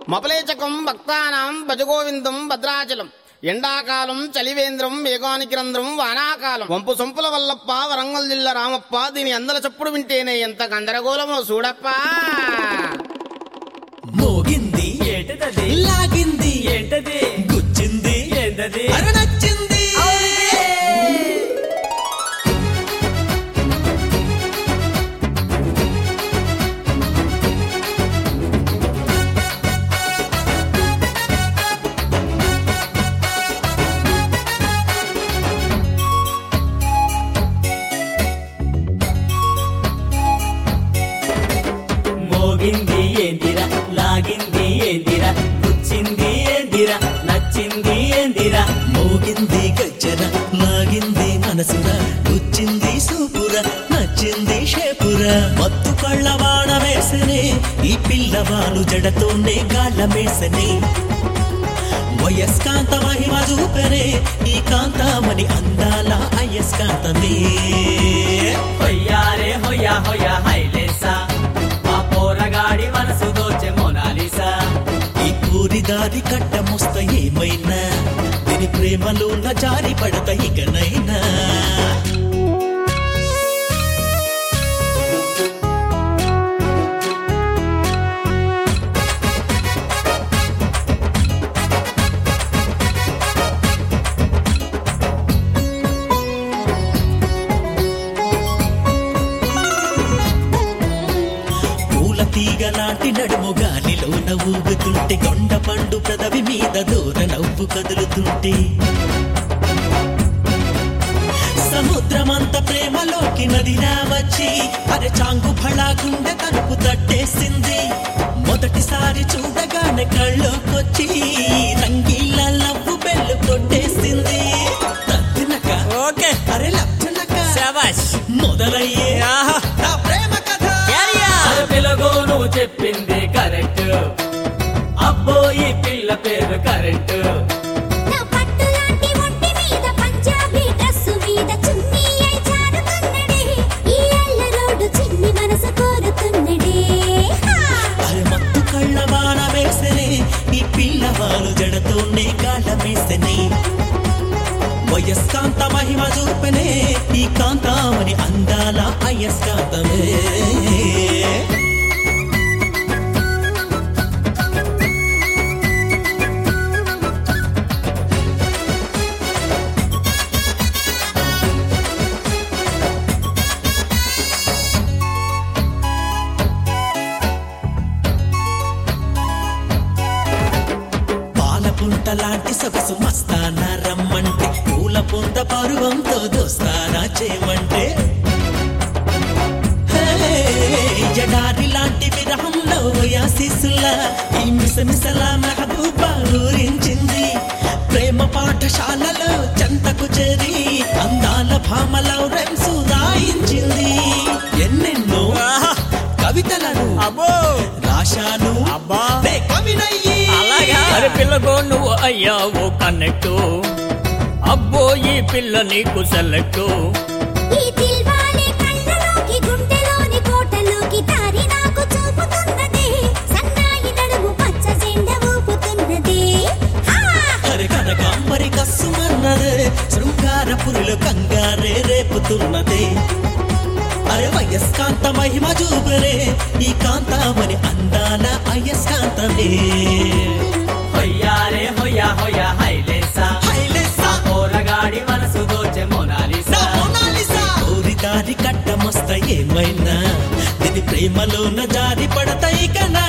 మపలేచకం భక్తానాం భజగోవిందం భద్రాచలం ఎండాకాలం చలివేంద్రం వేగానికి రంధ్రం వానాకాలం వంపు సొంపుల వల్లప్ప వరంగల్ జిల్లా రామప్ప దీని అందల చప్పుడు వింటేనే ఎంత గందరగోళమో చూడప్పా మోగింది ఏంటది లాగింది ఏంటది గుచ్చింది ఏంటది అరణచ్చింది మోగింది ఏందిరా లాగింది ఏందిరా పుచ్చింది ఏందిరా నచ్చింది ఏందిరా మోగింది గజ్జర లాగింది మనసుర గుచ్చింది సూపుర నచ్చింది షేపుర మత్తు కళ్ళవాడ వేసనే ఈ పిల్లవాడు జడతోనే గాళ్ళ మేసనే వయస్కాంత మహిమ చూపెనే ఈ కాంతామణి అందాల అయస్కాంతమే హొయ్యారే హొయ్యా హొయ్యా హైలేసా మా పోరగాడి మనసు దోచె మోనాలిసా ఈ పూరి దారి కట్ట ముస్త ఏమైనా దీని ప్రేమలో జారి పడత ఇకనైనా పూల తీగ లాంటి నడుము గాలిలోన ఊగుతుంటే కొండ పండు పెదవి మీద దూర నవ్వు కదులుతుంటే సముద్రమంత ప్రేమలోకి నదిలా వచ్చి అరే చాంగు ఫళా గుండె తలుపు తట్టేసింది మొదటిసారి చూడగానే కళ్ళోకొచ్చి రంగీల లవ్వు బెల్లు కొట్టేసింది తద్దినక ఓకే అరే లబ్జనక శబాష్ మొదలయ్యే నా ప్రేమ కథ అరే పిలగో నువ్వు చెప్పింది కరెక్ట్ అబ్బో ఈ పిల్ల పేరు కరెక్ట్ నా పట్టులాంటి ఒంటి మీద పంజాబీ డ్రెస్సు మీద చున్నీ అయి జారుతున్నడే ఈ అల్ల రోడ్డు చిన్ని మనసు కోరుతున్నడే హా! అరే మత్తు కళ్ళ వాన వేసనే ఈ పిల్లవాళ్ళు జడతోనే గాళ్ళ వేసనే వయస్కాంత మహిమ చూపనే ఈ కాంతామని అందాల అయస్కాంతమే పాల పుంట లాంటి సొగసు మస్తానా రమ్మంటే పూల పుంట పరువంతో దోస్తానా చేయమంటే హే, జడారి లాంటి విరహంలో యాసిసులా ఈ మిసమిసల మెహబూబా ఊరించింది ప్రేమ పాఠశాలలో చెంతకు చేరి అందాల భామలో రెమ్సు రాయించింది ఎన్నెన్నో కవితలను అబ్బో రాశాను అబ్బా. నే కవినయ్యి అరే పిల్లగో నువ్వు అయ్యావు కన్నెట్టు అబ్బో ఈ పిల్ల నీకు సెలెక్టు ఈ దిల్వాలే కళ్ళలోకి గుండెలోని కోటలోకి దారి నాకు చూపుతున్నదే సన్నాయి నడుము పచ్చ జెండ ఊపుతున్నదే హా! హరి కనకాంబరి కస్సుమన్నదే శృంగార పురులు కంగారే రేపుతున్నదే అరే వయస్కాంత మహిమ చూపరే ఈ కాంతామని అందాల అయస్కాంతమే హొయ్యారే హొయ్యా హొయ్యా హైలేసా హైలెస్సా, పోరగాడి మనసు దోచె నా మోనాలిసా మోనాలిసా. ఊరి దారి కట్టమొస్త ఏమైనా దీని ప్రేమలోన జారి పడతాయి కనా